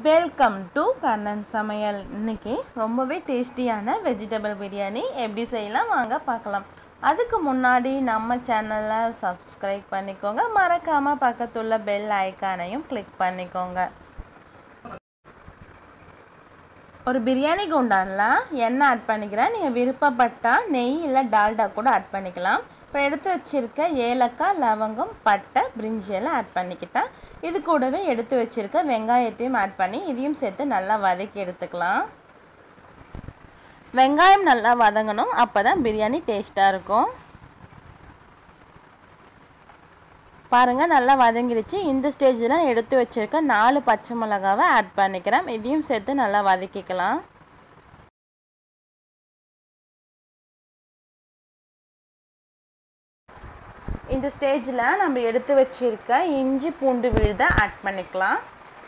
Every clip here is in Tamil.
வெல்கம் டு கண்ணன் சமையல் இன்னைக்கு ரொம்பவே டேஸ்டியான வெஜிடபிள் பிரியாணி எப்படி செய்யலாம் வாங்க பார்க்கலாம் அதுக்கு முன்னாடி நம்ம சேனலை சப்ஸ்கிரைப் பண்ணிக்கோங்க மறக்காமல் பக்கத்துள்ள பெல் ஐக்கானையும் கிளிக் பண்ணிக்கோங்க ஒரு பிரியாணி குண்டானில் எண்ணெய் ஆட் பண்ணிக்கிறேன் நீங்கள் விருப்பப்பட்டால் நெய் இல்லை டால்டா கூட ஆட் பண்ணிக்கலாம் இப்போ எடுத்து வச்சுருக்க ஏலக்காய் லவங்கம் பட்டை பிரிஞ்சி எல்லாம் ஆட் பண்ணிக்கிட்டேன் இது கூடவே எடுத்து வச்சுருக்க வெங்காயத்தையும் ஆட் பண்ணி இதையும் சேர்த்து நல்லா வதக்கி எடுத்துக்கலாம் வெங்காயம் நல்லா வதங்கணும் அப்போ தான் பிரியாணி டேஸ்ட்டாக இருக்கும் பாருங்கள் நல்லா வதங்கிடுச்சு இந்த ஸ்டேஜில் எடுத்து வச்சுருக்க நாலு பச்சை மிளகாவை ஆட் பண்ணிக்கிறேன் இதையும் சேர்த்து நல்லா வதக்கிக்கலாம் இந்த ஸ்டேஜில் நம்ம எடுத்து வச்சுருக்க இஞ்சி பூண்டு விழுதை ஆட் பண்ணிக்கலாம்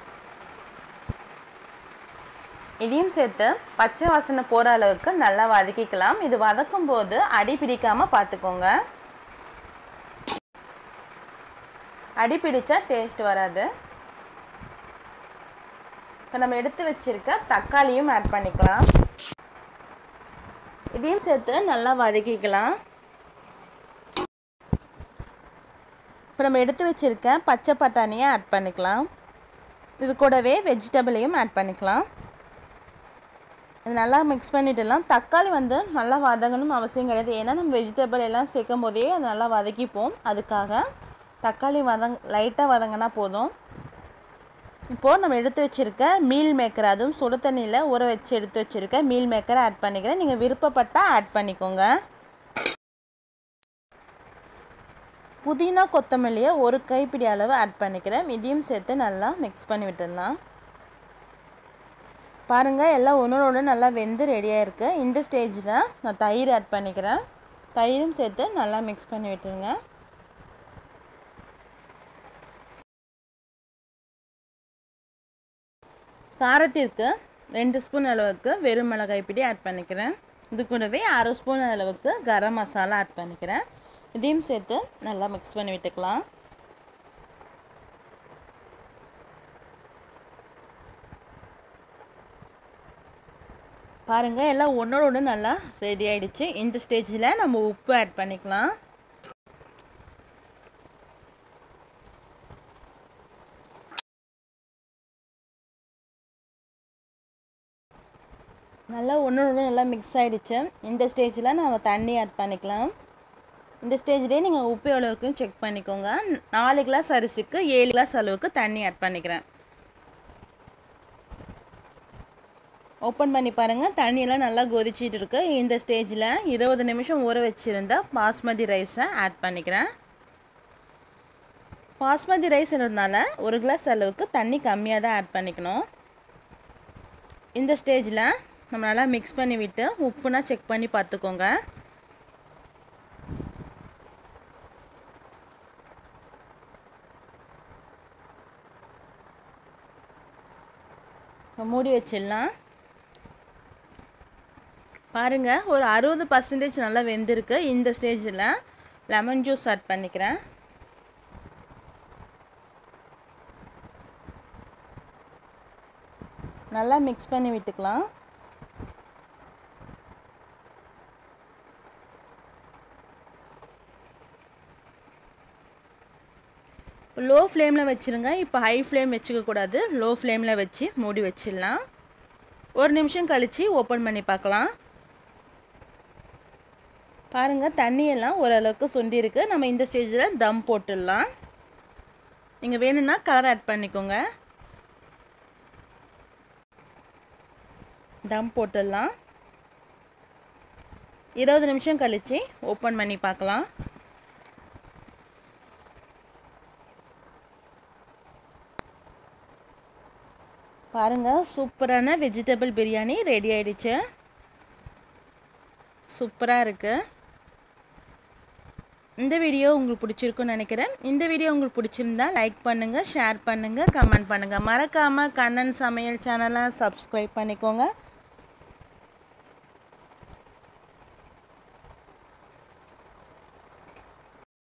இதையும் சேர்த்து பச்சை வாசனை போகிற அளவுக்கு நல்லா வதக்கிக்கலாம் இது வதக்கும் போது அடி பிடிக்காமல் பார்த்துக்கோங்க அடி பிடிச்சா டேஸ்ட் வராது இப்போ நம்ம எடுத்து வச்சுருக்க தக்காளியும் ஆட் பண்ணிக்கலாம் இதையும் சேர்த்து நல்லா வதக்கிக்கலாம் இப்போ நம்ம எடுத்து வச்சுருக்க பச்சை பட்டாணியை ஆட் பண்ணிக்கலாம் இது கூடவே வெஜிடபிளையும் ஆட் பண்ணிக்கலாம் இது நல்லா மிக்ஸ் பண்ணிட்டுலாம் தக்காளி வந்து நல்லா வதங்கணும் அவசியம் கிடையாது ஏன்னா நம்ம வெஜிடபிள் எல்லாம் சேர்க்கும் போதே அது நல்லா வதக்கிப்போம் அதுக்காக தக்காளி வதங் லைட்டாக வதங்கினா போதும் இப்போது நம்ம எடுத்து வச்சுருக்க மீல் மேக்கர் அதுவும் சுடு தண்ணியில் ஊற வச்சு எடுத்து வச்சுருக்க மீல் மேக்கரை ஆட் பண்ணிக்கிறேன் நீங்கள் விருப்பப்பட்டால் ஆட் பண்ணிக்கோங்க புதினா கொத்தமல்லியை ஒரு கைப்பிடி அளவு ஆட் பண்ணிக்கிறேன் இதையும் சேர்த்து நல்லா மிக்ஸ் பண்ணி விட்டுடலாம் பாருங்கள் எல்லாம் ஒன்றோட ஒன்று நல்லா வெந்து ரெடியாக இருக்குது இந்த ஸ்டேஜில் நான் தயிர் ஆட் பண்ணிக்கிறேன் தயிரும் சேர்த்து நல்லா மிக்ஸ் பண்ணி விட்டுருங்க காரத்திற்கு ரெண்டு ஸ்பூன் அளவுக்கு வெறும் மிளகாய் பிடி ஆட் பண்ணிக்கிறேன் இது கூடவே அரை ஸ்பூன் அளவுக்கு கரம் மசாலா ஆட் பண்ணிக்கிறேன் இதையும் சேர்த்து நல்லா மிக்ஸ் பண்ணி விட்டுக்கலாம் பாருங்கள் எல்லாம் ஒன்றோட ஒன்று நல்லா ரெடி ஆகிடுச்சு இந்த ஸ்டேஜில் நம்ம உப்பு ஆட் பண்ணிக்கலாம் நல்லா ஒன்று ஒன்று நல்லா மிக்ஸ் ஆகிடுச்சு இந்த ஸ்டேஜில் நம்ம தண்ணி ஆட் பண்ணிக்கலாம் இந்த ஸ்டேஜ்லேயே நீங்கள் உப்பு எவ்வளோ இருக்குன்னு செக் பண்ணிக்கோங்க நாலு கிளாஸ் அரிசிக்கு ஏழு கிளாஸ் அளவுக்கு தண்ணி ஆட் பண்ணிக்கிறேன் ஓப்பன் பண்ணி பாருங்கள் தண்ணியெல்லாம் நல்லா கொதிச்சிட்டு இருக்கு இந்த ஸ்டேஜில் இருபது நிமிஷம் ஊற வச்சுருந்த பாஸ்மதி ரைஸை ஆட் பண்ணிக்கிறேன் பாஸ்மதி ரைஸ் இருந்ததுனால ஒரு கிளாஸ் அளவுக்கு தண்ணி கம்மியாக தான் ஆட் பண்ணிக்கணும் இந்த ஸ்டேஜில் நம்ம நல்லா மிக்ஸ் பண்ணி விட்டு உப்புனா செக் பண்ணி பார்த்துக்கோங்க மூடி வச்சிடலாம் பாருங்கள் ஒரு அறுபது பர்சன்டேஜ் நல்லா வெந்திருக்கு இந்த ஸ்டேஜில் லெமன் ஜூஸ் ஆட் பண்ணிக்கிறேன் நல்லா மிக்ஸ் பண்ணி விட்டுக்கலாம் லோ ஃப்ளேமில் வச்சுருங்க இப்போ ஹை ஃப்ளேம் வச்சுக்கக்கூடாது லோ ஃப்ளேமில் வச்சு மூடி வச்சிடலாம் ஒரு நிமிஷம் கழித்து ஓப்பன் பண்ணி பார்க்கலாம் பாருங்கள் தண்ணியெல்லாம் ஓரளவுக்கு சுண்டிருக்கு நம்ம இந்த ஸ்டேஜில் தம் போட்டுடலாம் நீங்கள் வேணும்னா கலர் ஆட் பண்ணிக்கோங்க தம் போட்டுடலாம் இருபது நிமிஷம் கழித்து ஓப்பன் பண்ணி பார்க்கலாம் பாருங்கள் சூப்பரான வெஜிடபிள் பிரியாணி ரெடி ஆயிடுச்சு சூப்பராக இருக்குது இந்த வீடியோ உங்களுக்கு பிடிச்சிருக்குன்னு நினைக்கிறேன் இந்த வீடியோ உங்களுக்கு பிடிச்சிருந்தா லைக் பண்ணுங்கள் ஷேர் பண்ணுங்கள் கமெண்ட் பண்ணுங்கள் மறக்காமல் கண்ணன் சமையல் சேனலை சப்ஸ்கிரைப் பண்ணிக்கோங்க